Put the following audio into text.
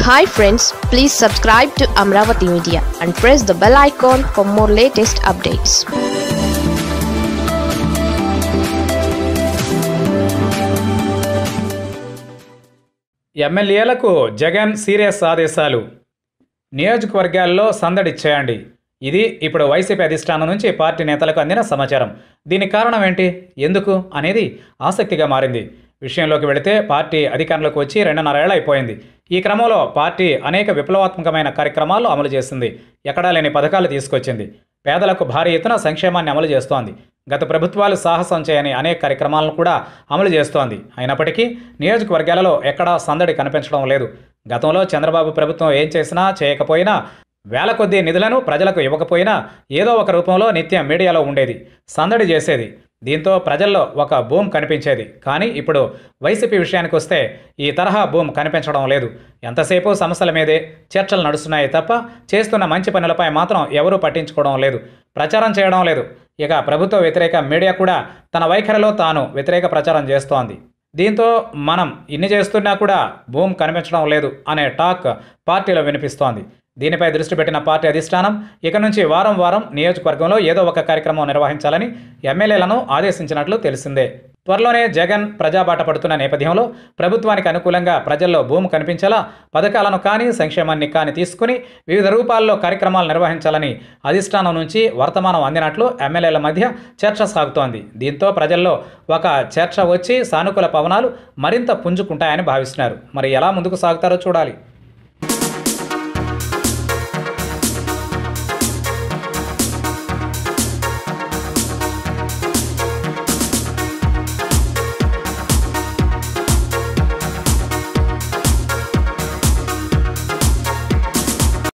hi friends please subscribe to Amaravati media and press the bell icon for more latest updates ఎమ్మెల్యేలకు Jagan serious ఆదేశాలు నియోజకవర్గాల్లో సందడి చేయండి ఇది ఇప్పుడు వైసీపీ అధిష్టానం నుంచి పార్టీ నేతలకు అందిన సమాచారం దీనికి కారణం ఏంటి ఎందుకు అనేది ఆసక్తిగా మారింది విషయంలోకి వెళితే పార్టీ అధికారంలోకి వచ్చి రెండున్నరేళ్ల అయిపోయింది ఈ క్రమంలో పార్టీ అనేక విప్లవాత్మకమైన కార్యక్రమాలు అమలు చేసింది ఎక్కడా లేని పథకాలు తీసుకొచ్చింది పేదలకు భారీ ఎత్తున సంక్షేమాన్ని అమలు చేస్తోంది గత ప్రభుత్వాలు సాహసం చేయని అనేక కార్యక్రమాలను కూడా అమలు చేస్తోంది అయినప్పటికీ నియోజకవర్గాలలో ఎక్కడా సందడి కనిపించడం లేదు గతంలో చంద్రబాబు ప్రభుత్వం ఏం చేసినా చేయకపోయినా వేల కొద్దీ నిధులను ప్రజలకు ఇవ్వకపోయినా ఏదో ఒక రూపంలో నిత్యం మీడియాలో ఉండేది సందడి చేసేది దీంతో ప్రజల్లో ఒక భూమ్ కనిపించేది కానీ ఇప్పుడు వైసీపీ విషయానికి వస్తే ఈ తరహా భూమ్ కనిపించడం లేదు ఎంతసేపు సమస్యల మీదే చర్చలు నడుస్తున్నాయి తప్ప చేస్తున్న మంచి పనులపై మాత్రం ఎవరూ పట్టించుకోవడం లేదు ప్రచారం చేయడం లేదు ఇక ప్రభుత్వ వ్యతిరేక మీడియా కూడా తన వైఖరిలో తాను వ్యతిరేక ప్రచారం చేస్తోంది దీంతో మనం ఇన్ని చేస్తున్నా కూడా భూమ్ కనిపించడం లేదు అనే టాక్ పార్టీలో వినిపిస్తోంది దీనిపై దృష్టి పెట్టిన పార్టీ అధిష్టానం ఇక నుంచి వారం వారం నియోజకవర్గంలో ఏదో ఒక కార్యక్రమం నిర్వహించాలని ఎమ్మెల్యేలను ఆదేశించినట్లు తెలిసిందే త్వరలోనే జగన్ ప్రజాబాట పడుతున్న నేపథ్యంలో ప్రభుత్వానికి అనుకూలంగా ప్రజల్లో భూమి కనిపించేలా పథకాలను కానీ సంక్షేమాన్ని కానీ తీసుకుని వివిధ రూపాల్లో కార్యక్రమాలు నిర్వహించాలని అధిష్టానం నుంచి వర్తమానం అందినట్లు ఎమ్మెల్యేల మధ్య చర్చ సాగుతోంది దీంతో ప్రజల్లో ఒక చర్చ వచ్చి సానుకూల పవనాలు మరింత పుంజుకుంటాయని భావిస్తున్నారు మరి ఎలా ముందుకు సాగుతారో చూడాలి